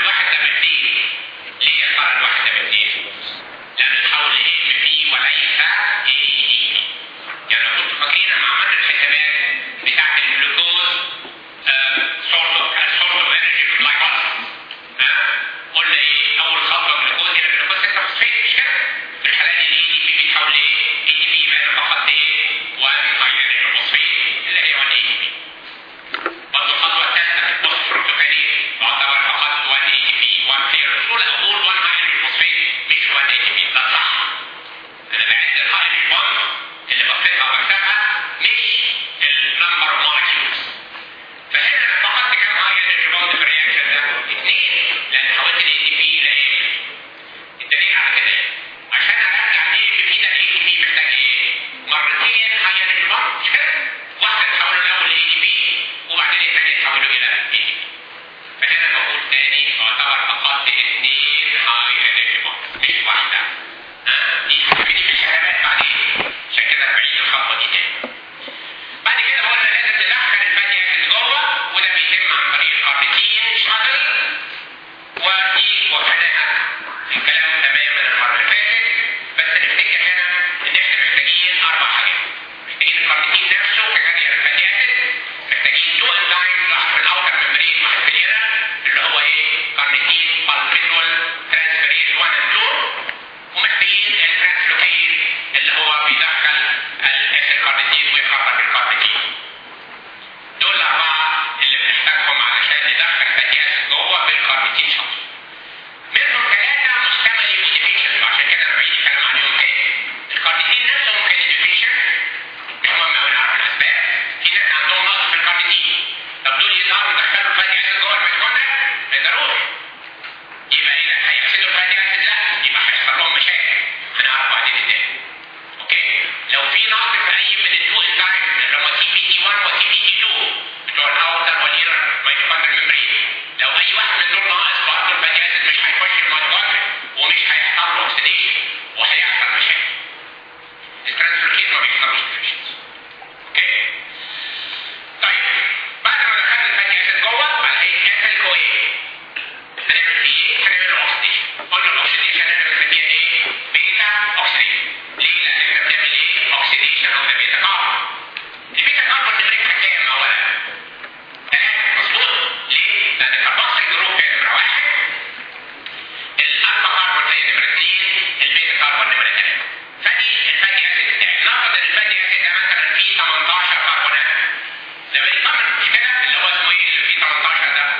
الواحد ده باثنين ليه يا ترى الواحد ده باثنين؟ لأنه تحول ل ام بي وليس اي دي يعني لو كنتوا فاكرين لما عملنا الحسابات بتاعت الجلوكوز سورس اوف سورس اوف انرجي في اللايكوز قلنا ايه اول خطوه جلوكوز هنا جلوكوز 6 فوسفات مش كده؟ في الحاله دي الاي دي بي بيتحول لايه؟ اي دي بي يبقى انا فقط ايه؟ 1 هيدروجين فوسفات اللي هي 1 اي دي بي برضه الخطوه الثالثه في البوست بروتوكولي تعتبر فقط 1 اي دي بي 1 بلاير اقول اقول 1 هيدروجين فوسفات مش 1 اي دي بي ده صح انا بعد الهايدروجين بوند اللي بفرقها وبكتبها مش النمبر اوف مولكيولز فهنا انا فقدت كام هايدروجين بوند في الرياكشن ده؟ اثنين لان حولت الاي دي بي الى ام الدليل على كده إيه؟ عشان ارجع الاي دي بي ده الاي دي بي محتاج ايه؟ مرتين هايدروجين بوند مش كده؟ واحده تحوله الاول لاي دي بي وبعدين الثانيه تحوله الى اي دي بي فهنا بقول تاني يعتبر فقدت اثنين هايدروجين بوند مش واحده ها دي هتفيدني في الحسابات بعدين عشان كده بعيد الخطوه دي تاني بعد كده قلنا لازم ندخل الفاتي اسيد جوه وده بيتم عن طريق الكارنيتين شاتل ودي وفناها الكلام تماما المره اللي فاتت بس نفتكر هنا ان احنا محتاجين اربع حاجات محتاجين الكارنيتين نفسه ككارير الفاتي اسيد محتاجين تو انزيمز واحد في الاوتر ممبرين واحد في الانر اللي هو ايه كارنيتين بالبيتول ترانسفيريز 1 and 2 ومحتاجين الترانسلوكين اللي هو بيدخل الاسيد كارنيتين ويخرج الكارنيتين دول الأربعة اللي بنحتاجهم علشان ندخل فاتي أسيد جوه بالكارنيتين شوت. منهم ثلاثة محتمل يبقوا ديفيشن وعشان كده أنا بعيد الكلام عليهم تاني. الكارنيتين نفسه ممكن يبقى ديفيشن مش مهم أوي نعرف الأسباب. في ناس عندهم نقص في الكارنيتين. طب دول يقدروا يدخلوا الفاتي أسيد جوه الميتوكوندريا؟ ما يقدروش. يبقى إيه؟ هيفسدوا الفاتي أسيد؟ لا، يبقى هيحصل لهم مشاكل. هنعرف بعدين ازاي. اوكي لو في نقص في اي من التو انزيمز اللي هم سي بي تي 1 وسي بي تي 2 بتوع الاوتر والانر ميتوكوندريال ميمبرين لو اي واحد من دول ناقص برضه الفاتي اسيد مش هيخش الميتوكوندريا ومش هيحصل له اوكسيديشن وهيحصل مشاكل الترانسلوكين ما بيحصلوش ديفيشنز اوكي طيب بعد ما دخلنا الفاتي اسيد جوه على هيئه اسيد كويس هنعمل فيه ايه؟ هنعمل اوكسيديشن قلنا الاوكسيديشن هنعمل فيها ايه؟ بيتا اوكسيديشن ليه؟ لان احنا بنعمل ايه؟ اوكسيديشن اوف ذا بيتا كاربون البيتا كاربون نمرتها كام اولا؟ ثلاثة مظبوط ليه؟ لان الكربوكسيل جروب هي نمرة واحد الالفا كاربون هي نمرة اثنين البيتا كاربون نمرة ثلاثة فدي الفاتي اسيد بتاعي نفرض ان الفاتي اسيد ده مثلا فيه 18 كربونات لما يكمل مش كده اللي هو اسمه ايه اللي فيه 18 ده؟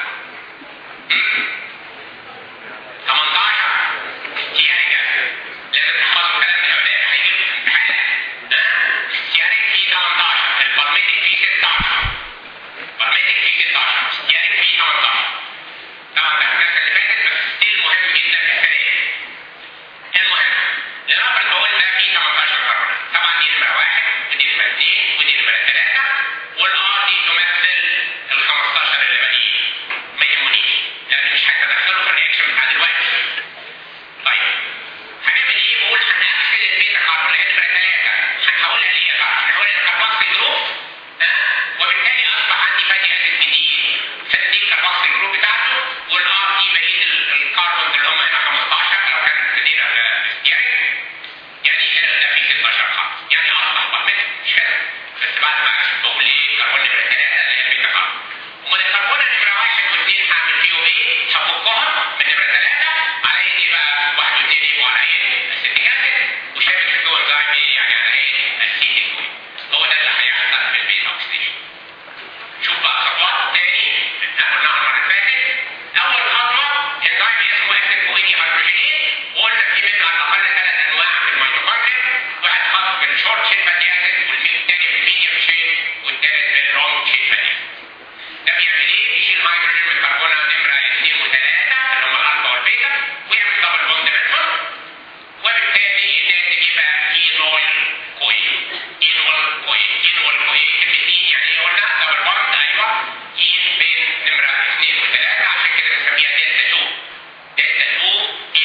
18 ستياريك لازم تحفظوا الكلام ده ولا هيجي في الامتحان ستياريك فيه 18 البالميتيك فيه 16 بالميتيك فيه 16 ستياريك فيه 18 طبعا ده الناس اللي فاتت بس ستيل مهم جدا السنه دي المهم لنفرض هو ده فيه 18 كربون طبعا دي نمره واحد ودي نمره اثنين ودي نمره ثلاثه والار دي تمثل ال 15 اللي باقيين ما يهمنيش لان مش هتدخله في الرياكشن بتاع دلوقتي طيب هنعمل ايه؟ بقول هنقفل البيتا كاربون اللي هي نمره ثلاثه هنحولها ليه يا ترى؟ هنحولها لكربوكسيل جروب ها؟ وبالتالي اصبح عندي فاتي اسيد جديد فدي الكربوكسيل جروب بتاعته والار دي بقيه ال- الكربون اللي هم هنا 15 لو كانت ابتدينا ستيريك يعني هنا ده فيه 16 خط يعني اصبح بحمل مش كده؟ بس بعد ما اكتب بقول ايه؟ كربون نمره ثلاثه اللي هي البيتا كاربون امال الكربون نمره واحد واثنين هعمل فيهم ايه؟ هفكهم من نمره ثلاثه على ايه بقى؟ واحد واثنين يبقوا على ايه؟ اسيتيك اسيد وشايف في جوه انزيم ايه؟ يعني على ايه؟ اسيتيك هو ده اللي هيحصل في البيتا اوكسيديشن شوف بقى خطوات تاني احنا قلناها المره اللي فاتت اول خطوه انزيم اسمه اكتيف كو دي هيدروجينيز وقلنا في منه على الاقل ثلاث انواع في الميتوكوندريا واحد خاص بالشورت شين فاتي اسيد والثاني بالميديوم شين والثالث باللونج شين فاتي اسيد ده بيعمل ايه؟ يشيل هيدروجين من كربونه نمره 2 و3 اللي هم الالفا والبيتا ويعمل دبل بوند بينهم وبالتالي الناتج يبقى اينول كوين اينول كوين اينول كوين كلمه اين يعني ايه قلنا دبل بوند ايوه اين بين نمره 2 و3 عشان كده بنسميها دلتا 2 دلتا 2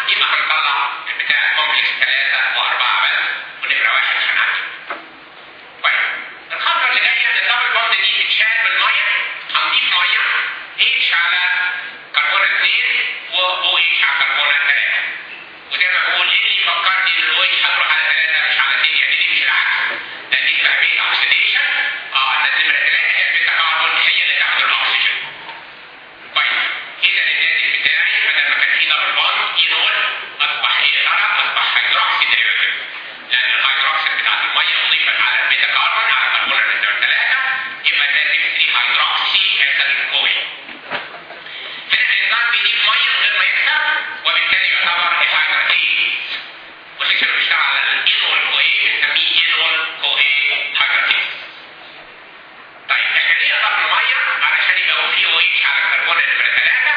يبقى هنطلع بتاع كومبلكس ثلاثة وأربعة بس ونمرة واحد هنعدي. طيب الخطوة اللي جاية إن الدبل بوند دي بتشال بالمية هنضيف مية اتش على كربون 2 و او اتش على كربون 3 وزي ما بقول ايه اللي فكرني ان الاو اتش هتروح على 3 مش على 2 يعني دي مش العكس لان دي اسمها بيتا اوكسيديشن اه لان نمرة 3 هي البيتا كربون هي اللي تاخد الاكسجين طيب اذا الناتج بتاعي بدل ما كان في دبل بوند اينول اصبح ايه يا ترى؟ اصبح هيدروكسي ديريفيتيف لان الهيدروكسيد بتاعت الميه اضيفت على البيتا كربون على كربون نمرة 3 يبقى الناتج 3 هيدروكسي ايثيل كوين هنا الانزيم بيضيف ميه من غير ما يكسر وبالتالي يعتبر هيدراتيز واللي كانوا بيشتغل على الانول كوين بنسميه انول كوين هيدراتيز طيب احنا ليه اضفنا ميه علشان يبقى في او اتش على كربون نمرة 3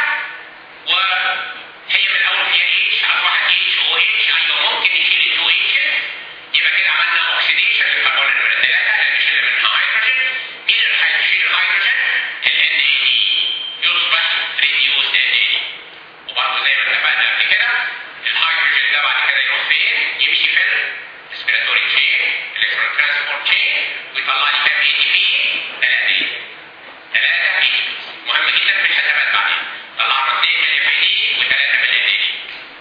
وهي من الاول فيها اتش اصبحت اتش او اتش ايوه ممكن نشيل التو اتش يبقى كده عملنا اوكسيديشن للكربون نمرة 3 لان شلنا منها هيدروجين مين اللي هيشيل الهيدروجين؟ ال ان اي دي يصبح ريديوس ان اي دي وبرضه زي ما اتفقنا قبل كده الهيدروجين ده بعد كده يروح فين؟ يمشي في الريسبيراتوري تشين الكترون ترانسبورت تشين ويطلع لي كام اي تي بي؟ 3 اي ثلاثة اي مهم جدا في الحسابات بعدين طلعنا اثنين من الاف اي دي وثلاثة من الان اي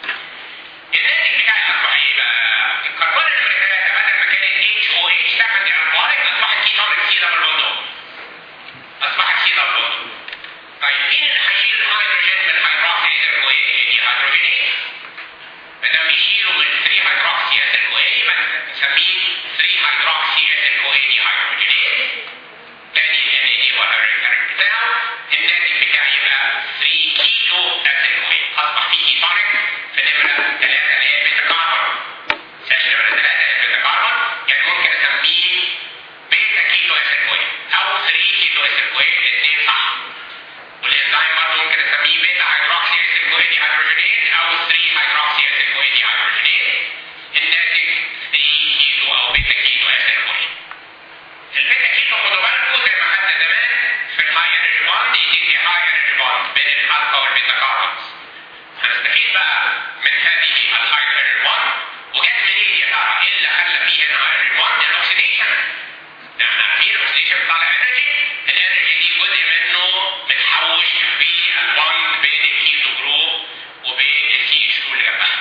الناتج بتاعي اصبح ايه بقى؟ الكربون نمرة 3 بدل ما كانت اتش او اتش تاخد الكوارك اصبحت كيتونيك سي دبل بوند اصبحت سي دبل بوند طيب مين اللي هيشيل الهيدروجين من الهيدروكسي اسيد كوين؟ دي هيدروجينيز ما دام بيشيلوا من 3 هيدروكسي اسيد كوين يبقى نسميه 3 هيدروكسي اسيد كوين دي هيدروجينيز تاني ال NAD whatever الكاركتر بتاعه الناتج بتاعي يبقى 3 كيلو اسيد كوين اصبح فيه كيتونيك في نمرة 3 اللي هي بيتا كاربون ساش نمرة 3 هي بيتا كاربون يعني ممكن اسميه بيتا كيلو اسيد كوين او 3 كيلو اسيد كوين الاثنين صح والانزيم برضه ممكن اسميه بيتا هيدروكسي اسيد كوين دي هيدروجينيز او 3 هيدروكسي اسيد كوين دي هيدروجينيز الناتج 3 كيلو او بيتا كيلو اسيد كوين البيتا كيلو خدوا بالكم زي ما خدنا زمان في الهاي انرجي بوند يديكي هاي انرجي بوند بين الالفا والبيتا كاربونز هنستفيد بقى من هذه الهاي انرجي بوند وجت منين يا ترى؟ ايه اللي خلى فيه هنا هاي انرجي بوند؟ الاكسيديشن احنا عارفين الاكسيديشن بيطلع انرجي الانرجي دي جزء منه متحوش في البوند بين الكيتو جروب وبين السي اتش 2 اللي جنبها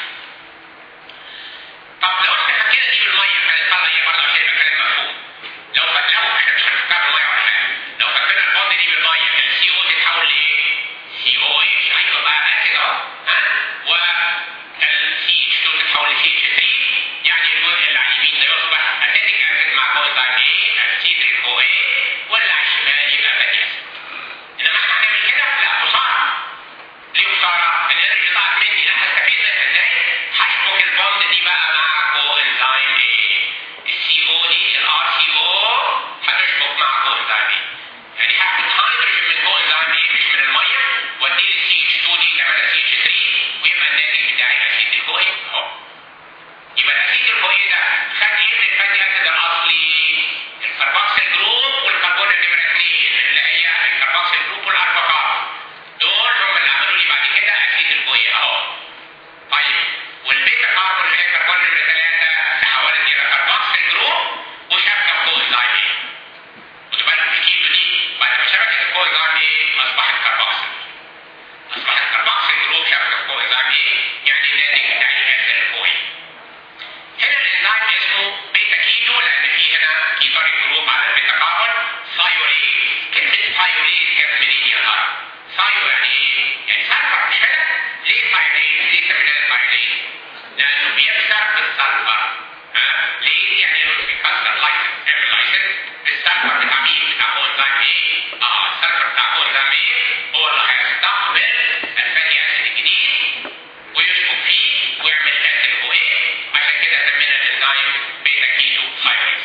طب لو احنا حكينا دي بالميه هنطلع ايه برضه عشان يبقى الكلام مفهوم لو فاكروا احنا مش هنفكر الميه ولا حاجه لو فاكرنا البوند دي بالميه السي او تتحول لايه؟ سي او اتش ايوه بقى اسيد اهو ها والسي اتش 2 تتحول لسي اتش 3 يعني الجزء اللي على اليمين ده يصبح اسيتيك اسيد مع كوزايم ايه؟ اسيتيك او ايه واللي على الشمال يبقى فاتي اسيد انما احنا هنعمل كده؟ لا خساره ليه خساره؟ الانرجي ضاعت مني لا هستفيد منها ازاي؟ هشبك البوند دي بقى مع كو انزيم ايه؟ السي او دي الار سي او هتشبك مع كو انزيم ايه؟ يعني هاخد هيدروجين من كو انزيم ايه مش من الميه واديه السي اتش 2 دي تعملها سي اتش 3 ويبقى الناتج بتاعي اسيد الكوين اهو يبقى الاسيد الكوين ده خد ايه من الفاتي اسيد الاصلي؟ الكربوكسيل جروب والكربون نمره 2 اللي هي الكربوكسيل جروب والاربع كارب دول هم اللي عملوا لي بعد كده اسيد الكوين اهو طيب والبيتا كاربون اللي هي كربون نمره 3 تحولت الى كربوكسيل جروب وشبكه بكو انزيم ايه خدوا بالكم الكيتو دي بعد ما شبكت الكو انزيم ايه اصبحت كربوكسيل اصبحت كربوكسيل جروب شبكه بكو انزيم ايه يعني الناتج بتاعي اسيد الكوين هنا الانزيم اسمه بيتا كيتو لان في هنا كيتونيك جروب على البيتا كاربون ثايوليز كلمه ثايوليز جت منين يا ترى؟ ثايو يعني ايه؟ يعني سلفر مش كده؟ ليه ثايوليز؟ ليه سميناه ثايوليز؟ لانه بيكسر بالسلفر ها؟ ليه؟ يعني انه بيكسر لايسن بيعمل لايسن بالسلفر بتاع مين؟ بتاع كو انزيم ايه؟ اه السلفر بتاع كو انزيم ايه؟ هو اللي هيستقبل الفاتي اسيد الجديد ويشبك فيه ويعمل اسيد هو ايه؟ عشان كده سمينا الانزيم بيتا كيتو ثايوليز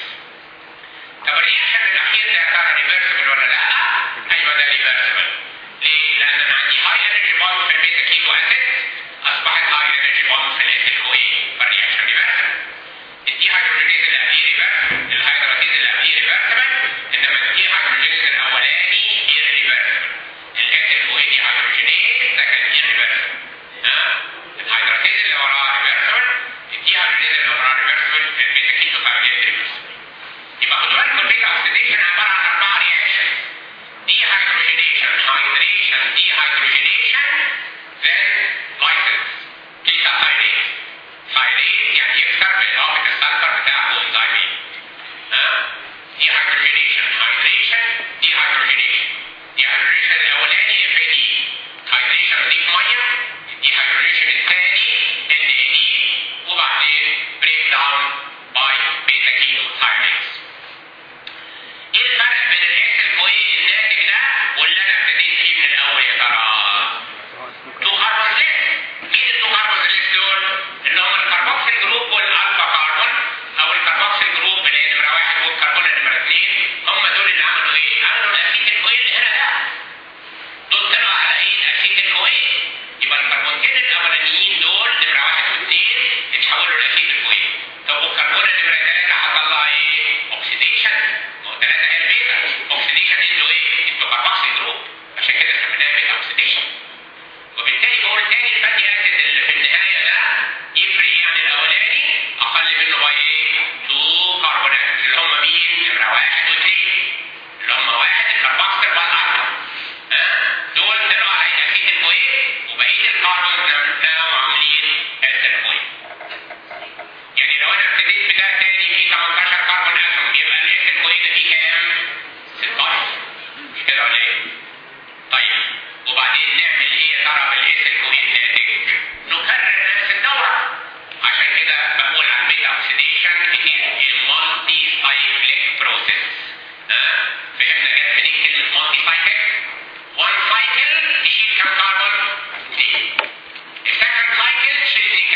طب الرياكشن الاخير ده كان ريفرسبل ولا لا؟ ايوه ده ريفرسبل ليه؟ لان انا عندي هاي انرجي بوند في البيتا كيتو اسيد اصبحت هاي انرجي بوند في الاسيد هو ايه؟ فالرياكشن ريفرسبل الدي هيدروجينيز اللي قبليه ريفرسبل الهيدراتيز اللي قبليه ريفرسبل انما الدي هيدروجينيز الاولاني irreversible الاسيد هو ايه دي هيدروجينيز ده كان irreversible ها؟ الهيدراتيز اللي هو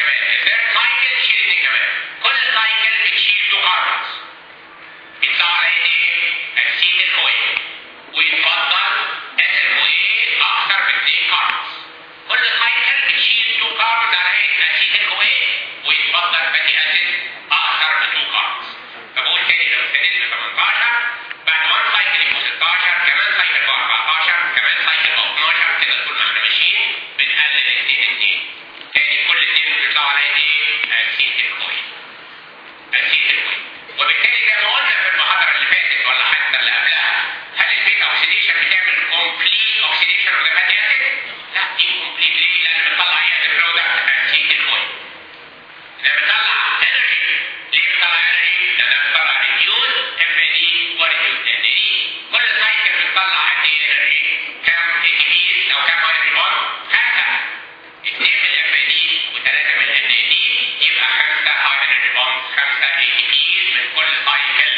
كمان الثيرد سايكل تشيل اثنين كمان كل سايكل بتشيل تو كاربونز بيطلع على ايه؟ اسيد الكوين ويتفضل اسيد الكوين اكثر من اثنين كاربونز كل سايكل بتشيل تو كاربونز على هيئه اسيد الكوين ويتفضل فاتي اسيد اكثر من 2 كاربونز فبقول تاني لو ابتديت ب 18 بعد 1 سايكل يبقوا 16 كمان سايكل بقى 14 كمان سايكل بقى 12 كده طول ما احنا ماشيين بنقلل 2 2 تاني كل اثنين بيطلعوا عليا ايه؟ اسيد الكوين اسيد الكوين وبالتالي زي ما قلنا في المحاضره اللي فاتت ولا حتى اللي قبلها هل البيتا اوكسيديشن بتعمل كومبليت اوكسيديشن اوف ذا فاتي اسيد؟ لا انكمبليت ليه؟ لان بتطلع ايه برودكت اسيد الكوين ده بيطلع انرجي ليه بيطلع انرجي؟ لان بيطلع ريديوز اف دي وريديوز ان دي كل سايكل بتطلع قد ايه انرجي؟ كام اي تي بيز او كام هايدروجين بوند؟ خمسه اثنين من الاف دي وثلاثه من الان دي يبقى خمسه هايدروجين بوند خمسه اي تي بيز من كل سايكل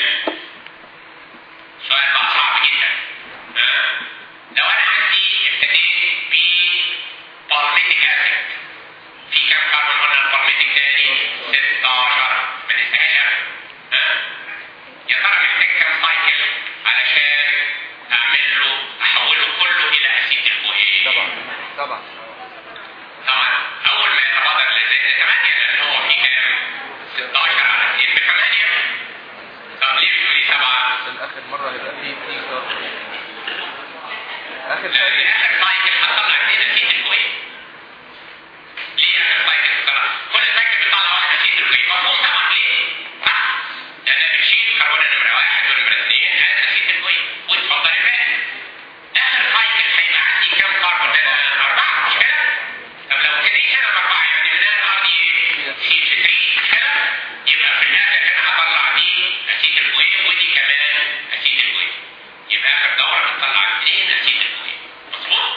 سؤال بقى صعب جدا ها؟ لو انا عندي ابتديت ب بالميتيك اسيد في كام كربون قلنا البالميتيك تاني 16 ما ننساهاش ها يا ترى محتاج كام سايكل علشان اعمل له احوله كله الى اسيد الكوهين طبعا طبعا طبعا اول ما يتبادر للذهن 8 لان هو في كام 16 على 2 ب 8 طب ليه بتقول لي 7 عشان اخر مره هيبقى فيه في كارب اخر لان سايكل اخر سايكل هتطلع 2 اسيد الكوهين ليه اخر سايكل بتطلع كل سايكل بيطلع واحد اسيد الكوهين مفهوم طبعا ليه صح لان بتشيل كربون نمره واحد ونمره اثنين هذا اسيد الكوهين وتفضل الباقي اخر سايكل هيبقى عندي كام كربون هنا اربعه مش كده طب لو ابتديت هنا باربعه يعني من هنا ارضي سي 3 مش كده يبقى في الاخر هنا هطلع دي اسيد الكوهين ودي كمان اسيد الكوهين يبقى اخر دوره بتطلع اثنين اسيد الكوهين مظبوط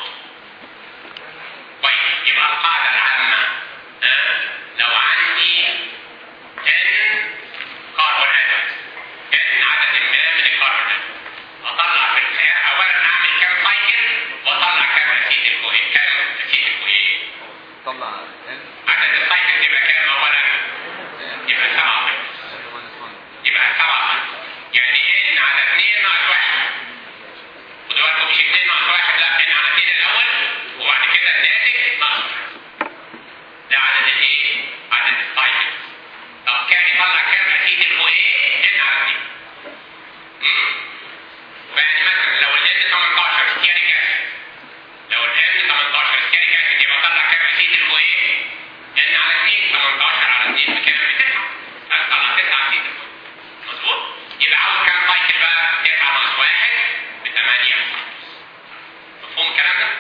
طيب يبقى القاعده العامه ها لو عندي n كربون اتومز n عدد ما من الكربون اتومز اطلع في الحياه اولا اعمل كام سايكل واطلع كام اسيد الكوهين كام اسيد الكوهين طلع ان عدد السايكل يبقى كام اولا يبقى سبعه يبقى سبعه يعني n على 2 ناقص 1 ودلوقتي مش 2 ناقص 1 لا n على 2 الاول وبعد كده الناتج ناقص 1 ده عدد الايه؟ عدد السايكل طب كام يطلع كام اسيد الكوهين n على 2 امم يعني مثلا لو ال n 18 ستيريك اسيد لو ال n 18 ستيريك اسيد يبقى طلع كام اسيد الكوهين n على 2 18 على 2 بكام؟ بتسعه هتطلع 9 اسيد الكوهين مظبوط؟ يبقى عاوز كام سايكل بقى؟ 9 ناقص 1 ب 8 مفهوم الكلام ده؟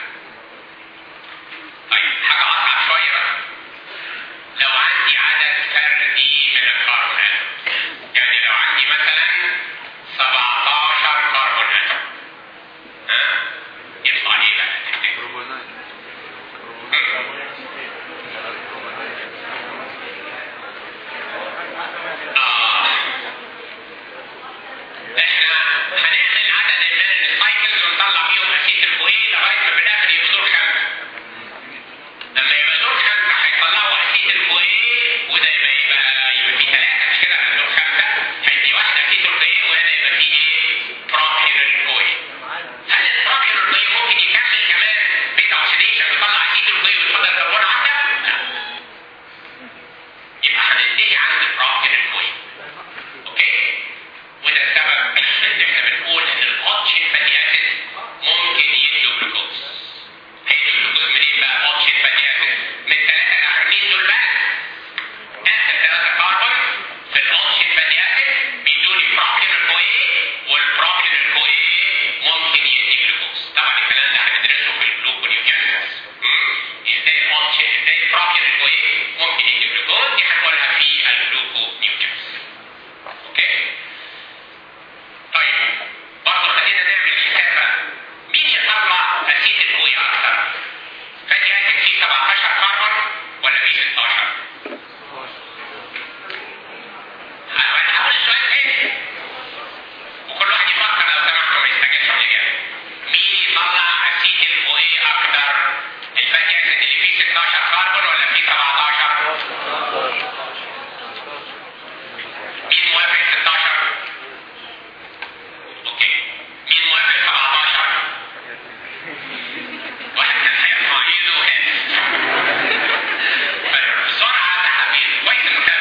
طيب حاجة أصعب شوية بقى لو عندي عدد فردي من الكربون اتوم يعني لو عندي مثلا 17 كربون اتوم ها يطلع ايه بقى تفتكر؟ كروبونايت آه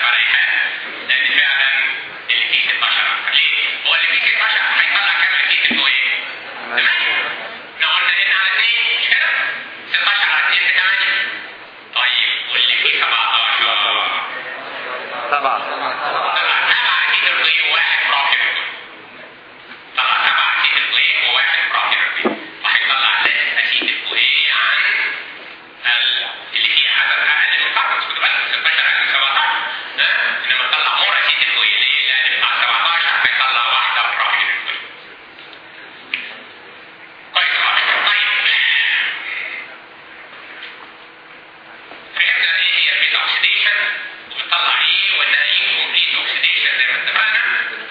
يا ريحان لان فعلا اللي فيه 16 اكتر ليه؟ هو اللي فيه 16 هيطلع كام اسيد هو ايه؟ 8 احنا قلنا ان على 2 مش كده؟ 16 على 2 ب 8 طيب واللي فيه 17 سبعة طلع 7 اسيد الكوين وواحد بروبيركوين طلع 7 اسيد الكوين وواحد بروبيركوين وهيطلع لك اسيد الكوين عن ال- اللي فيه عدد اقل من الكربون خد بالك 16 اقل من 17 ها انما تطلع مور اسيد الكوين ليه؟ لان بتاع 17 هيطلع واحده بروبيركوين كويس خالص طيب فهمنا ايه هي البيتا اوكسيديشن وبتطلع ايه وانها انكمبليت اوكسيديشن زي ما اتفقنا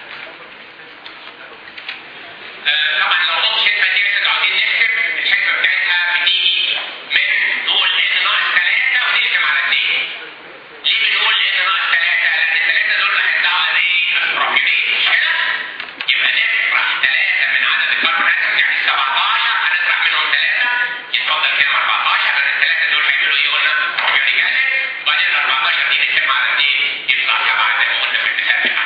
آه، طبعا لو اوبشن فاتي اسيد عاوزين نحسب الحسبه بتاعتها بتيجي من نقول ان ناقص 3 ونقسم على 2 ليه بنقول ان ناقص 3 لان الثلاثه دول هيطلعوا ايه اسبروبيوليت مش كده يبقى نطرح 3 من عدد الكربون اتومز يعني 17 هنطرح منهم 3 يتفضل كام 14 لان الثلاثه دول هيعملوا ايه قلنا بروبيوليك اسيد وبعدين ال 14 دي نقسم على 2 يطلع 7 زي ما قلنا في المثال بتاعنا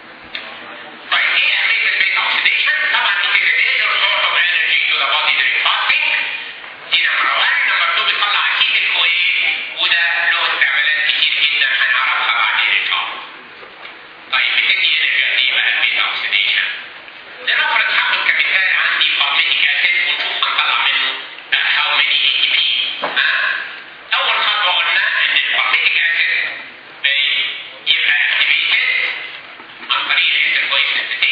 طيب ايه اهميه البيتا اوكسيديشن؟ طبعا it is a major source of energy to the body during fasting دي نمبر 1 نمبر 2 بتطلع اسيد الكوين وده له استعمالات كتير جدا هنعرفها بعدين ان شاء الله. طيب بتدي انرجي قد ايه بقى البيتا اوكسيديشن؟ لنفرض هاخد كمثال عندي فالميتيك اسيد ونشوف هنطلع منه هاو ماني اي تي بي ها؟ اول خطوه قلنا ان الفالميتيك اسيد بيبقى اكتيفيتد عن طريق الانتر كويس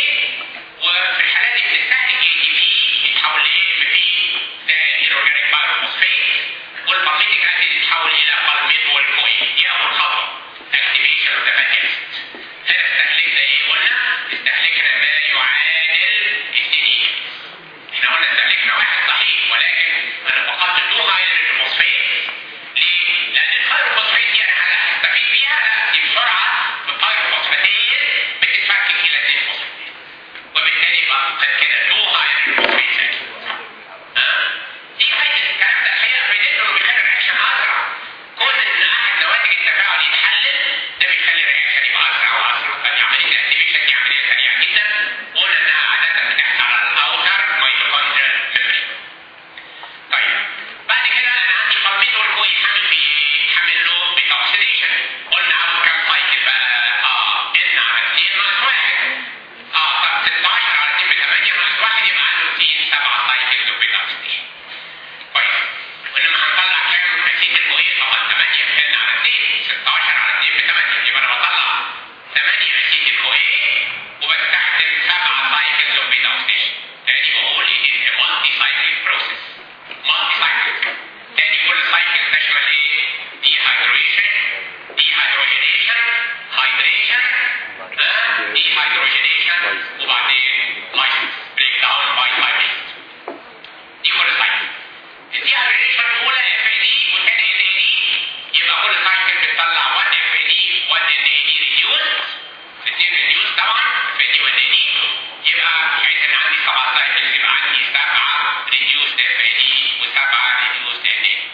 وفي الحالات دي بنستهلك اي تي بي يتحول ل ام بي زائد الاورجانيك بايروفوسفيت والفالميتيك اسيد يتحول الى بالميتول كوين دي اول خطوه اكتيفيشن اوف ذا فاتي هنا استهلكنا ايه قلنا؟ استهلكنا ما يعادل السنين احنا قلنا استهلكنا واحد صحيح ولكن انا فقدت 2 هيدروجين فوسفيت ليه؟ لان البايروفوسفيت دي انا هستفيد بيها لا دي بسرعه بالبايروفوسفاتين بتتفكك الى 2 فوسفيت وبالتالي بفقد كده 2 هيدروجين فوسفيت ها؟ دي فايده الكلام ده الحقيقه فايدته انه بيخلي الرياكشن اسرع كون ان احد نواتج التفاعل يتحلل ده بيخلي الرياكشن يبقى اسرع واسرع فدي عمليه الاكتيفيشن دي عمليه سريعه جدا قلنا انها عاده بتحصل على الاوتر ميتوكوندريال ميمبرين طيب بعد كده انا عندي فالميت والكوي حامل في حامل له بيتا اوكسيديشن قلنا عاوز كام سايكل بقى اه ان على 2 ناقص 1 اه طب 16 على 2 ب 8 ناقص 1 يبقى عنده 2 7 سايكلز اوف بيتا اوكسيديشن كويس وانما هنطلع كام اسيد الكوي طبعا 8 ان على 2 16 على 2 ب 8 يبقى انا بطلع 8 اسيد الكوي وبستخدم 7 سايكلز اوف بيتا اوكسيديشن تاني بقول it is a multi-cyclic process مالتي سايكل تاني كل سايكل تشمل ايه؟ ديهايدريشن ديهايدروجينيشن هايدريشن ديهايدروجينيشن وبعدين لايسنس بريك داون باي لايبيز دي كل سايكل الديهايدريشن الاولى اف اي دي والثانيه ان اي دي يبقى كل سايكل بتطلع 1 اف اي دي 1 ان اي دي ريديوس الاثنين ريديوس طبعا اف اي دي وان اي دي يبقى بحيث ان عندي سبع سايكلز يبقى عندي سبعه ريديوس اف اي دي وسبعه ريديوس ان اي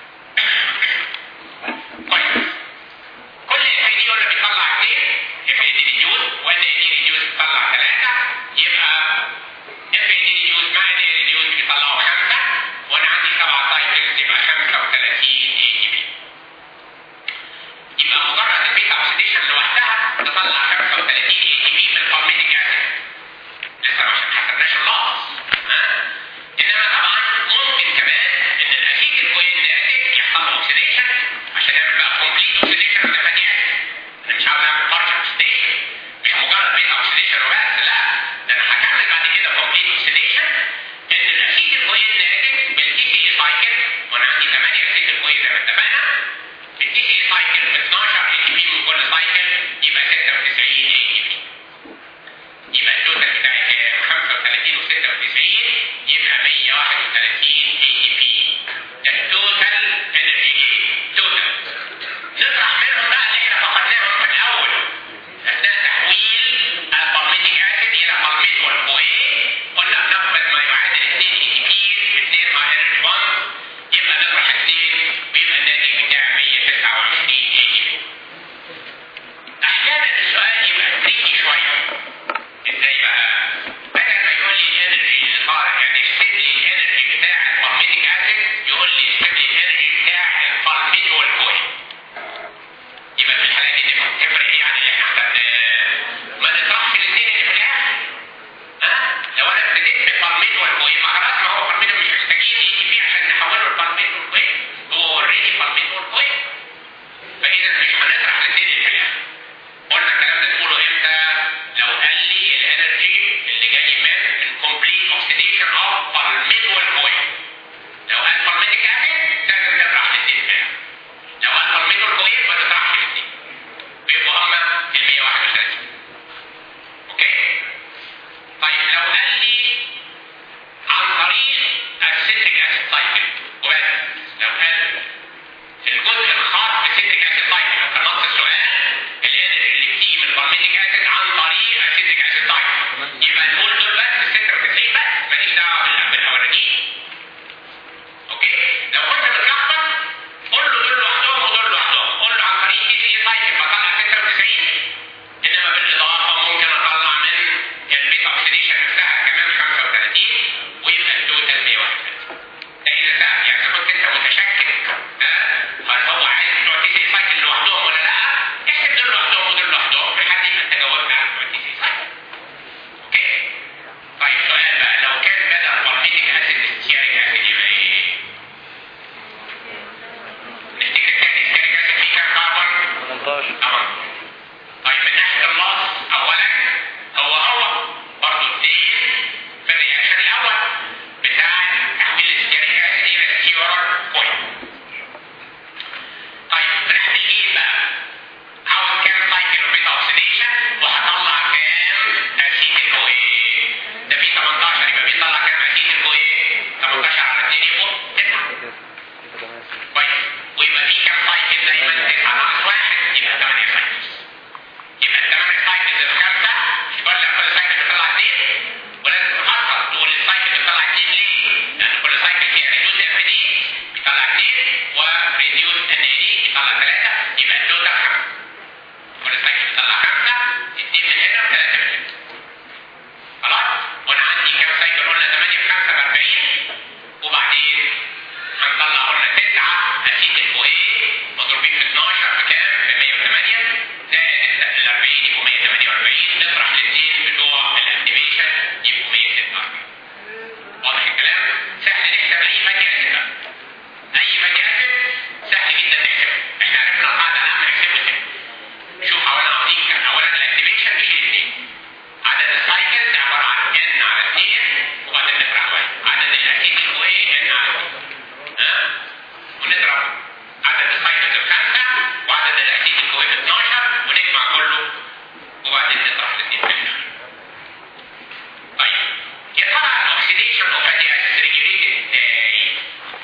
كويس كل اف اي دي قلنا بيطلع اثنين اف اي دي ريديوس وان اي دي ريديوس بيطلع ثلاثه يبقى اف اي دي ريديوس مع ان اي ريديوس بيطلعوا خمسه وانا عندي سبعه سايكلز يبقى 35 اي تي بي يبقى مجرد البيتا اوكسيديشن لوحدها تطلع 35 اي تي بي من الفالميتيك اسيد لسه ما حسبناش اللحظ ها انما طبعا ممكن كمان ان الاسيد الكوين ناتج يحصل اوكسيديشن عشان يعمل بقى كومبليت اوكسيديشن اوف ذا فاتي اسيد انا مش عاوز اعمل بارشل اوكسيديشن مش مجرد بيتا اوكسيديشن وبس لا ده انا هكمل بعد كده كومبليت اوكسيديشن ان الاسيد الكوين ناتج بالتي سي سايكل وانا عندي 8 اسيد الكوين زي ما اتفقنا التي سي سايكل ب 12 اي تي بي من كل سايكل يبقى 96 اي تي بي تفرق ايه عن اللي احنا اخدناه؟ ما تطرحش الاثنين اللي في الاخر ها؟ لو انا ابتديت ببالميد والكوين ما خلاص ما هو بالميد مش محتاجين يجي فيه عشان نحوله لبالميد والكوين هو اوريدي بالميد والكوين فاذا مش هنطرح الاثنين اللي في الاخر قلنا الكلام ده تقوله امتى؟ لو قال لي الانرجي اللي جاي من الكومبليت اوكسيديشن اوف بالميد والكوين لو قال بالميديك اسيد لازم تطرح الاثنين في الاخر لو قال بالميد والكوين ما تطرحش الاثنين بيبقوا هما ال 131 اوكي؟ طيب لو قال لي عن طريق السيتريك اسيد سايكل وبس لو قال الجزء الخاص بالسيتريك اسيد سايكل لو كان نص السؤال الانرجي اللي بتيجي من البالميتيك اسيد عن طريق السيتريك اسيد سايكل يبقى نقول دول بس الستة وتسعين بس ماليش دعوه بال- بالاولانيين اوكي لو كنت متلخبط قول له دول لوحدهم ودول لوحدهم قول له عن طريق تي سي سايكل بطلع 96 انما بالاضافه ممكن اطلع من البيتا اوكسيديشن نفسها كمان 35 ويبقى التوتال 131 ده اذا سأل يعني اذا كنت انت متشكك ها هل هو عايز بتوع تي سي سايكل لوحدهم ولا لا احسب دول لوحدهم ودول لوحدهم في حد يبقى انت جاوبت على بتوع تي سي سايكل اوكي طيب سؤال بقى لو كان بدل بالميتيك اسيد ستيريك اسيد يبقى ايه؟ نفتكر كان ستيريك اسيد فيه كام كربون؟ 18 طبعا طيب من ناحيه اللص اولا هو هو برضه اثنين في الرياكشن الاول بتاع تحويل الستيريك اسيد الى ستيرول بوينت طيب من ناحيه اليمين بقى عاوز كام سايكل بيتا اوكسيديشن وهطلع كام اسيتيل او ايه ده في 18 يبقى بيطلع كام اسيتيل او ايه 18 على 2 يبقوا 9 كويس ويبقى في كام سايكل دايما 9 ناقص 1 يبقى 8 سايكلز يبقى الثمان سايكلز الخمسه مش برجع كل سايكل بيطلع 2 ولازم تخطط تقول السايكل بيطلع 2 ليه؟ لان كل سايكل فيها ريديوس اف دي بيطلع 2 وريديوس ان اي دي بيطلع 3 يبقى التوتال 5 كل سايكل بيطلع 5 2 من هنا و3 من هنا خلاص وانا عندي كام سايكل قلنا 8 في 5 ب 40 وبعدين هنطلع قلنا 9 اسيد الكو ايه مضروبين في 12 في كام؟ في 108 زائد ال 40 يبقوا 148 نطرح الاثنين بتوع الاكتيفيشن يبقوا 146 واضح الكلام؟ سهل نحسب اي فاتي اسيد بقى اي فاتي اسيد سهل جدا نحسبه احنا عرفنا القاعده العامه نحسبه ازاي شوف حوالي عاوزين كام اولا الاكتيفيشن نشيل اثنين عدد السايكلز عباره عن n على 2 وبعدين نطرح واحد عدد الاسيد هو ايه n على 2 ها ونضرب عدد السايكلز بخمسه وعدد الاسيد هو 12 ونجمع كله وبعدين نطرح الاثنين في الاخر طيب يا ترى الاكسيديشن اوف فاتي اسيد ريجوليتد ازاي؟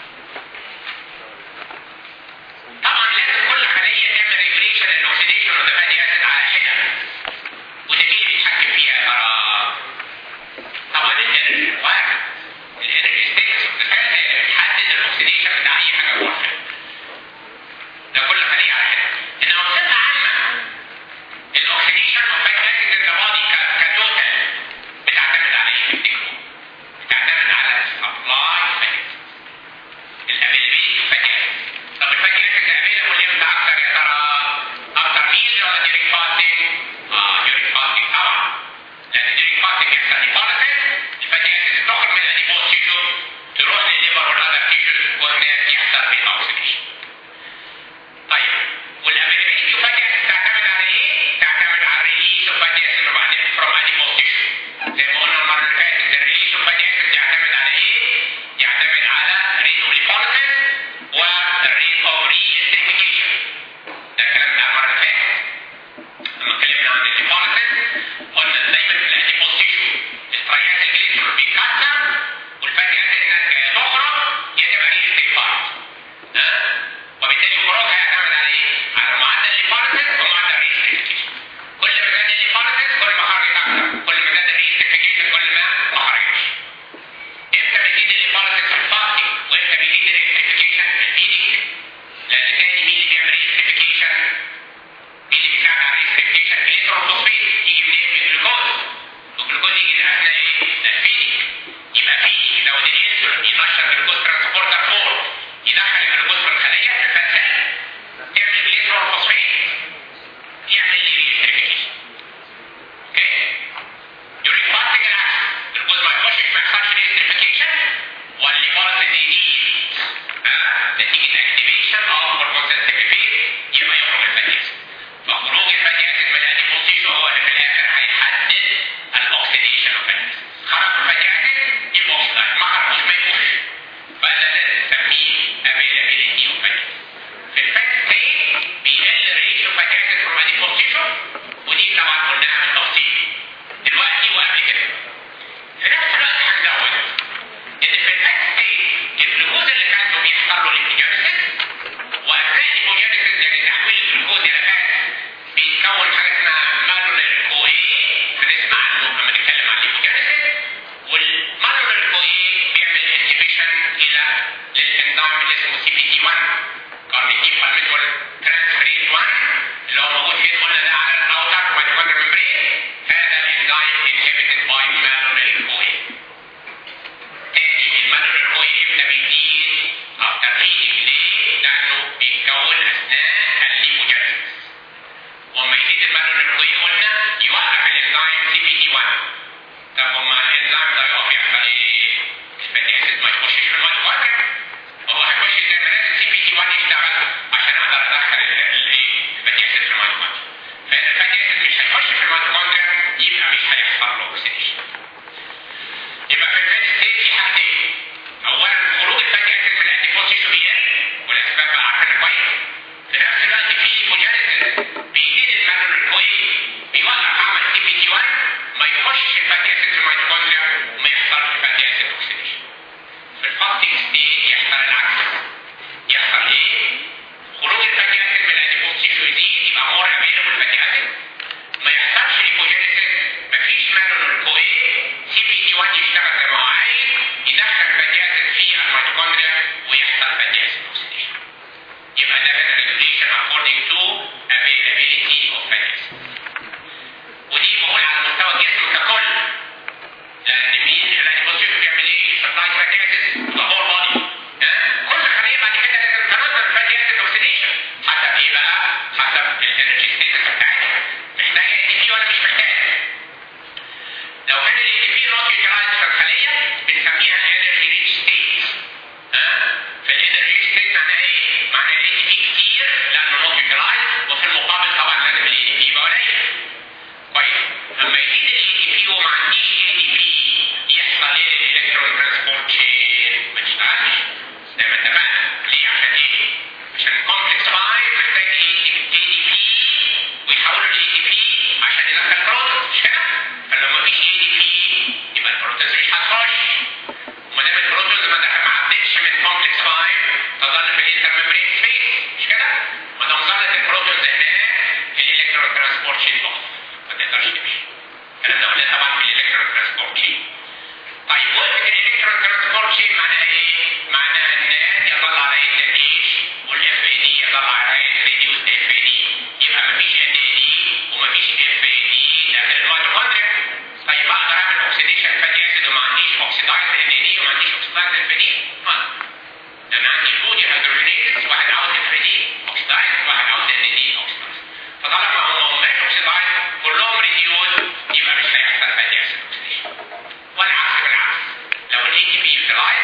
طبعا لازم كل خليه تعمل ريجوليشن للاكسيديشن اوف فاتي اسيد على حده وده مين اللي بيتحكم فيها يا ترى؟ طبعا الانرجي واحد الانرجي ستيتس اوف ذا سيل هي اللي بتحدد الاكسيديشن بتاع اي حاجه جوه السيل ده كل خليه على حده انما بصفه عامه الاكسيديشن اوف فاتي اسيد ان بادي كتوتال بتعتمد على ايه تفتكروا؟ بتعتمد على السبلاي فاتي الافيلابيلتي فاتي اسيد طب الفاتي اسيد افيلابل امتى اكتر يا ترى؟ اكتر ميل ولا ديريك فاستنج؟ اه ديريك فاستنج طبعا لان ديريك فاستنج يحصل ديبوليسيس الفاتي اسيد تخرج من الاديبوز تيشو تروح للليفر والاذر تيشوز وهناك يحصل بيتا اوكسيديشن طيب والافيلابيلتي فاتي اسيد تعتمد على ايه؟ تعتمد على الريليس اوف فاتي اسيد وبعدين فروم اديبوز تيشو زي ما قلنا المره اللي فاتت الريليس اوف فاتي اسيد يعتمد على ايه؟ يعتمد على ريت اوف ليبوليسيس والريت اوف ري استيفيكيشن ده الكلام بتاع المره اللي فاتت لما اتكلمنا عن الليبوليسيس قلنا دايما في الاديبوز تيشو التريات الجليسرول بيتكسر والفاتي اسيد هناك يا تخرج يا تبقى ري ستيفايد ها وبالتالي خروجها يعتمد على ايه؟ على معدل الليبوليسيس ومعدل الري استيفيكيشن كل ما زاد الليبوليسيس كل ما خرجت اكتر كل ما زاد الري استيفيكيشن كل ما ما خرجتش امتى بيزيد الليبوليسيس في الفاستنج وامتى بيزيد الاستيفيكيشن في الفيدنج لان تاني مين اللي بيعمل الاستيفيكيشن مين اللي بيساعد على الاستيفيكيشن الالكتروفوسفيت يجي منين من الجلوكوز والجلوكوز يجي من اثناء ايه الفيدنج يبقى فيدنج لو الانسولين ينشط الجلوكوز ترانسبورتر 4 يدخل الجلوكوز في الخليه في الفات تعمل الالكتروفوسفيت from adipose tissue ودي طبعا قلناها بالتفصيل دلوقتي وقبل كده في نفس الوقت هنزود ان في الفات ستيت الجلوكوز اللي كانته بيحصل له ليبوجينيسيس واثناء الليبوجينيسيس يعني تحويل الجلوكوز الى فات بيتكون حاجه اسمها مالولر كوي هنسمع عنه لما نتكلم عن الليبوجينيسيس والمالولر كوي بيعمل انهبيشن الى للانزيم اللي اسمه سي بي تي 1 كارنيتيك بالميتول ترانسفيريز 1 اللي هو موجود فين قلنا ده على الاوتر مايتوكوندريال ميمبرين هذا الانزيم انهبيتد باي مالولر كوي تاني المانولر كوي امتى بيزيد افتر فيدنج ليه؟ لانه بيتكون اثناء الليبوجينيسيس وما يزيد المانولر كوي قلنا يوقف الانزيم سي بي تي 1 طب وما الانزيم ده يقف يحصل ايه؟ الفاتي اسيد ما يخشش في الميتوكوندريا هو هيخش ازاي ما لازم سي بي تي 1 يشتغل عشان اقدر ادخل الايه؟ الفاتي اسيد في الميتوكوندريا فاذا الفاتي اسيد مش هيخش في الميتوكوندريا يبقى مش هيحصل له اوكسيديشن يبقى في الفات ستيت في حاجتين اولا خروج الفاتي اسيد من الانتيبوز تيشو بيقل والاسباب بقى عارفينها كويس في نفس الوقت في ليبوجينيسيس بيزيد المانولر كوي بيوقف عمل سي بي تي 1 ما يخشش الفاتي اسيد في الميتوكوندريا وما يحصلش فاتي اسيد اوكسيديشن في الفاستنج ستيت يحصل العكس يحصل ايه؟ خروج الفاتي اسيد من الانتيبوز تيشو يزيد يبقى مور افيلبل فاتي اسيد ما يحصلش ليبوجينيسيس مفيش مانولر كوي سي بي تي 1 يشتغل زي ما هو عايز يدخل فاتي اسيد في الميتوكوندريا ويحصل فاتي اسيد اوكسيديشن يبقى ده هنا regulation according to availability of fatty acids ودي بقول على مستوى الجسم ككل لان مين الانيبوسيف بيعمل ايه؟ سبلاي فاتي اسيد ذا هول بودي كل خليه بعد كده لازم تنظم الفاتي اسيد اوكسيديشن حسب ايه بقى؟ حسب الانرجي ستيتس بتاعتها محتاجه اي بي ولا مش محتاجه لو كان الاي دي بي نوت يوتيلايز في الخليه بنسميها الانرجي ريتش ستيت فالانرجي ستيت معناها ايه؟ معناها الاي دي بي كتير لانه نوت يوتيلايز وفي المقابل طبعا لازم الاي دي بي يبقى قليل كويس اما يزيد الاي دي بي وما عنديش اي دي بي يحصل ايه للالكترون ترانسبورت تشين ما تشتغلش زي ما اتفقنا ليه عشان ايه؟ عشان الكومبلكس 5 محتاج اي دي بي ويحولوا الاي دي بي عشان يدخل بروتوز مش كده؟ فلما مفيش اي دي بي يبقى البروتوز مش هتخش وما دام البروتوز ما دخل- ما عدتش من كومبلكس 5 تظل في الانتر ميمبرين سبيس مش كده؟ ما دام ظلت البروتوز هناك الالكترون ترانسبورت شين ضعف ما تقدرش تمشي الكلام ده قلناه طبعا في الالكترون ترانسبورت شين طيب وقفت الالكترون ترانسبورت شين معناها ايه؟ معناها ان ان يظل على ان اتش والاف اي دي يظل على ان ريديوس اف اي دي يبقى مفيش ان اي دي ومفيش اف اي دي داخل الميتوكوندريا طيب اقدر اعمل اوكسيديشن فاتي اسيد وما عنديش اوكسيدايز ان اي دي وما عنديش اوكسيدايز اف اي دي ما انا عندي بودي هيدروجينيز واحد عاوز اف اي دي اوكسيدايز واحد عاوز ان اي دي اوكسيدايز فطالما هم هماش اوكسيدايز كلهم ريديوز يبقى مش هيحصل فاتي اسيد اوكسيديشن والعكس بالعكس لو الاي دي بي يوتيلايز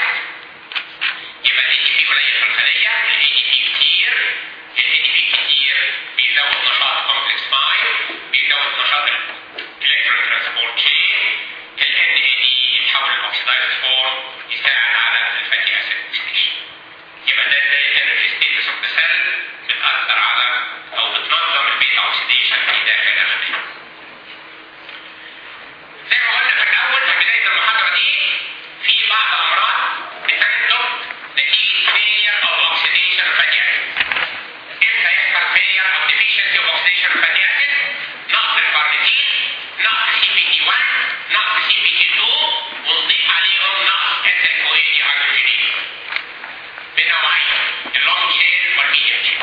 يبقى الاي دي بي قليل في الخليه الاي دي بي كتير الاي دي بي كتير بيزود نشاط كومبلكس 5 بيزود نشاط الالكترون ترانسبورت تشين الان اي دي يتحول لاوكسيدايز فورم يساعد على الفاتي اسيد اوكسيديشن يبقى ده ازاي الانرجي ستيتس اوف ذا سيل بتاثر على او بتنظم البيتا اوكسيديشن في داخل الخليه زي ما قلنا في الاول في بدايه المحاضره دي في بعض امراض بتنتج نتيجه failure of oxidation fatty acid. امتى يحصل failure of deficiency of oxidation fatty acid؟ نقص الكارنيتين، نقص سي بي تي 1، نقص سي بي تي 2 ونضيف عليهم نقص اسيل كويدي هيدروجينيز. بنوعين اللونج تشين والميديم تشين.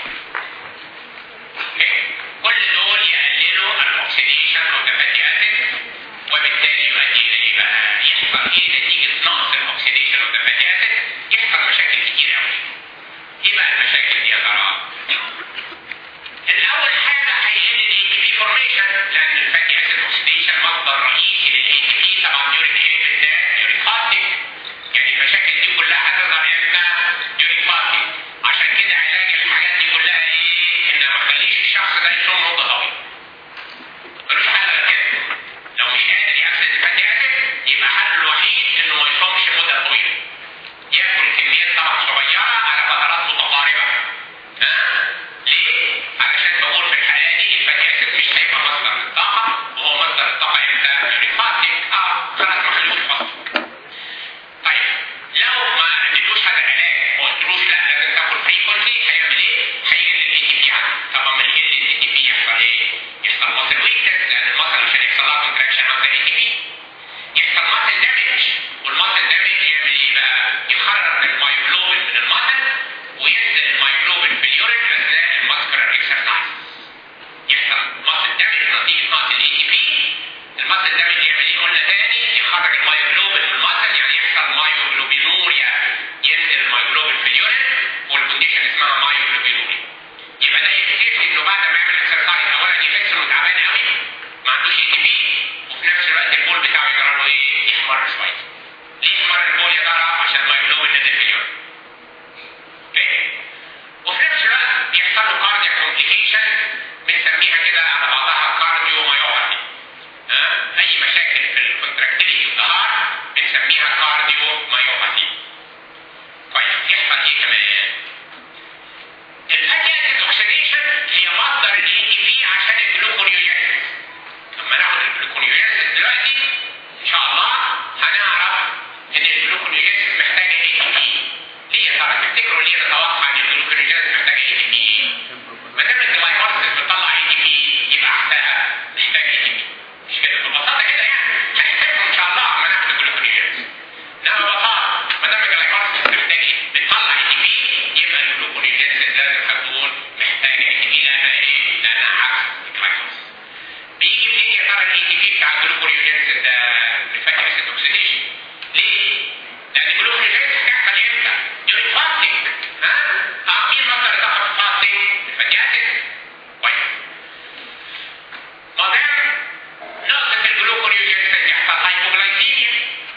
اوكي؟ كل دول يقللوا الاكسيديشن اوف ذا فاتي اسيد وبالتالي يؤدي الى ايه بقى؟ يحصل ايه نتيجه نقص الاكسيديشن اوف ذا فاتي اسيد؟ يحصل مشاكل كتير قوي. ايه بقى المشاكل دي يا ترى؟ الاول حاجه هيقل الاي تي بي فورميشن لان الفاتي اسيد اوكسيديشن مصدر رئيسي للاي تي بي طبعا ديورنج ايه بالذات ديورنج فاستنج يعني المشاكل دي كلها هتظهر امتى؟ ديورنج فاستنج عشان كده علاج الحاجات دي كلها ايه؟ ان ما اخليش الشخص ده يصوم مده طويله. ملوش حل غير كده. لو مش قادر يأكسد الفاتي اسيد يبقى حله الوحيد انه ما يصومش مده طويله. ياكل كميات طبعا صغيره على فترات متقاربه. ها؟ ليه؟ علشان بقول في الحياه دي الفاتي المصل ده بيعمل ايه قلنا تاني يخرج المايوجلوبين من المصل يعني يحصل مايوجلوبينوريا ينزل المايوجلوبين في اليورين والكونديشن اسمها مايوجلوبينوريا يبقى ده يكتشف انه بعد ما يعمل اكسرسايز اولا يحس انه تعبان قوي ما عندوش اي تي بي وفي نفس الوقت البول بتاعه يجرى له ايه يحمر شويه ليه يحمر البول يا ترى عشان المايوجلوبين نزل في اليورين اوكي وفي نفس الوقت بيحصل له كاردياك كومبليكيشن بنسميها كده على بعضها كارديو مايوباثي ها اي مشاكل في الكونتراكتيليتي اوف ذا هارت بنسميها كارديو مايوباثي طيب يحصل ايه كمان الفاتي اسيد اوكسيديشن هي مصدر الاي تي بي عشان الجلوكونيوجينيسيس لما ناخد الجلوكونيوجينيسيس دلوقتي ان شاء الله هنعرف ان الجلوكونيوجينيسيس محتاجه اي تي بي ليه يا ترى تفتكروا ليه نتوقع ان الجلوكونيوجينيسيس محتاجه اي تي بي ما دام الجلايكولايسيس بتطلع اي تي بي يبقى عكسها محتاج اي تي بي مش كده ببساطه كده يعني هنحتاجه ان شاء الله لما ناخد الجلوكونيوجينيسيس انما ببساطه ما دام الجلايكولايسيس محتاج ايه بتطلع اي تي بي يبقى الجلوكونيوجينيسيس لازم هتكون محتاجه اي تي بي لانها ايه؟ لانها عكس الجلايكولايسيس بيجي منين يا ترى الاي تي بي بتاع الجلوكونيوجينيسيس ده الفاتي اسيد اوكسيديشن ليه؟ لان الجلوكونيوجينيسيس هتحصل امتى؟ during fasting ها؟ اه مين مصدر الطاقه في الفاستنج؟ الفاتي اسيد كويس ما دام نقص الجلوكونيوجينيسيس يحصل هايبوغلايسيميا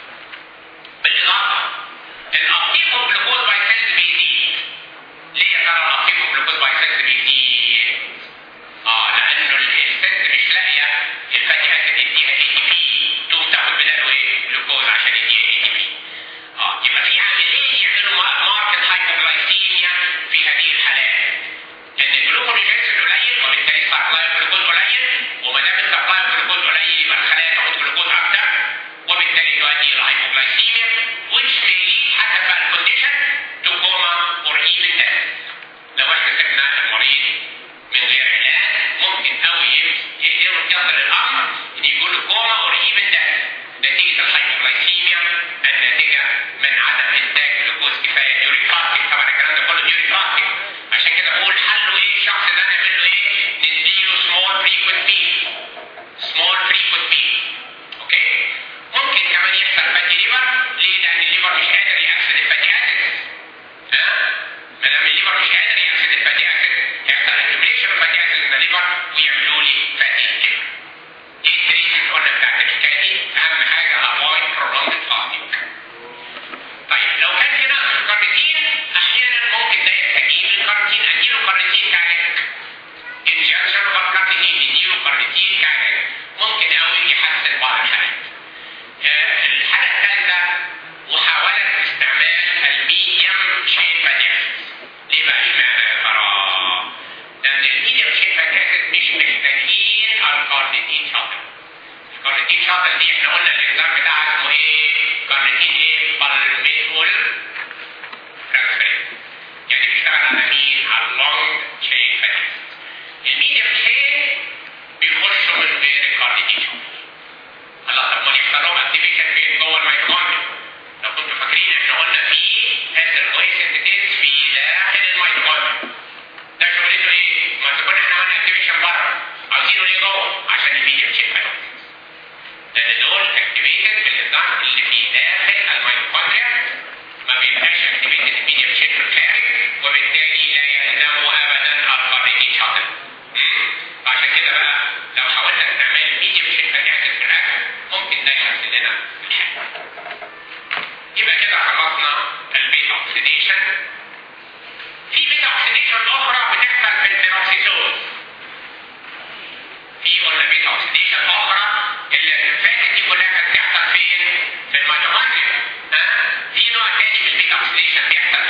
بالاضافه الابتيك اوف جلوكوز باي سيلز بيزيد ليه يا ترى الابتيك اوف جلوكوز باي سيلز بيزيد؟ اه لانه الست مش لاقيه الفاتي اسيد يديها اي تي بي تقوم تاخد بداله ايه؟ جلوكوز عشان يديها اي تي بي اه يبقى في عاملين يعملوا ماركت هايبوغلايسيميا في هذه الحالات لان الجلوكونيوجينيسيس قليل وبالتالي السبلاي جلوكوز قليل وما دام السبلاي جلوكوز قليل يبقى الخلايا تاخد جلوكوز اكتر وبالتالي تؤدي الى هايبوغلايسيميا which may lead حسب بقى الكونديشن to coma or even death لو احنا سيبنا المريض من غير علاج ممكن قوي يصل الامر ان يكون له كوما اور ايفن ديث نتيجه الهايبوغلايسيميا الناتجه من عدم انتاج جلوكوز كفايه ديوري فاستنج طبعا الكلام ده كله ديوري فاستنج عشان كده بقول حله ايه الشخص ده نعمل له ايه؟ نديله سمول فريكوينت ميل سمول فريكوينت ميل اوكي ممكن كمان يحصل فاتي ليفر ليه؟ لان الليفر مش قادر يأكسد الفاتي اسيد ها؟ ما دام الليفر مش قادر يأكسد الفاتي اسيد يحصل اكيوميليشن اوف فاتي اسيد من الليفر ويعملوا لي فاتي ليفر ايه التريتمنت قلنا بتاعت الحكايه دي؟ اهم حاجه avoid prolonged fasting طيب لو كان في نقص في الكارنيتين احيانا ممكن ده يستجيب للكارنيتين اديله كارنيتين كعلاج انجكشن اوف كارنيتين نديله كارنيتين كعلاج ممكن قوي يحسن بعض الحالات آه، الحاله الثالثه محاوله استعمال الميديم شين فاتي ليه بقى اشمعنى يا ترى؟ لان الميديم شين فاتي مش محتاجين الكارنيتين شاطر الكارنيتين شاطر دي احنا قلنا الانزيم بتاعها اسمه ايه؟ كارنيتين ايه؟ بالميثول ترانسفيريز يعني بيشتغل على مين؟ على اللونج تشين فاتي الميديم تشين بيخشوا من غير الكارنيتين شاطر الله طب ما يحصل لهم اكتيفيشن فين جوه الميتوكوندريا لو كنتوا فاكرين احنا قلنا في اسيد سنتيز في داخل الميتوكوندريا ده شغلته ايه؟ ما تكون احنا عملنا اكتيفيشن بره عاوزينه ليه جوه؟ عشان الميديم تشين فاتي لان دول اكتيفيتد بالنظام اللي في داخل الميتوكوندريا ما بيبقاش اكتيفيتد الميديم تشين في الخارج وبالتالي لا يلزمه ابدا الكارنيتين شاطر عشان كده بقى لو حاولنا نستعمل الميديم تشين فاتي اسيد في الاكل ممكن ده يحسن لنا الحال يبقى كده خلصنا البيتا اوكسيديشن في بيتا اوكسيديشن اخرى بتحصل في البيروكسيزوز في قلنا بيتا اوكسيديشن اخرى اللي فاتت دي كلها كانت بتحصل فين؟ في الميتوكوندريا ها؟ في نوع تاني من البيتا اوكسيديشن بيحصل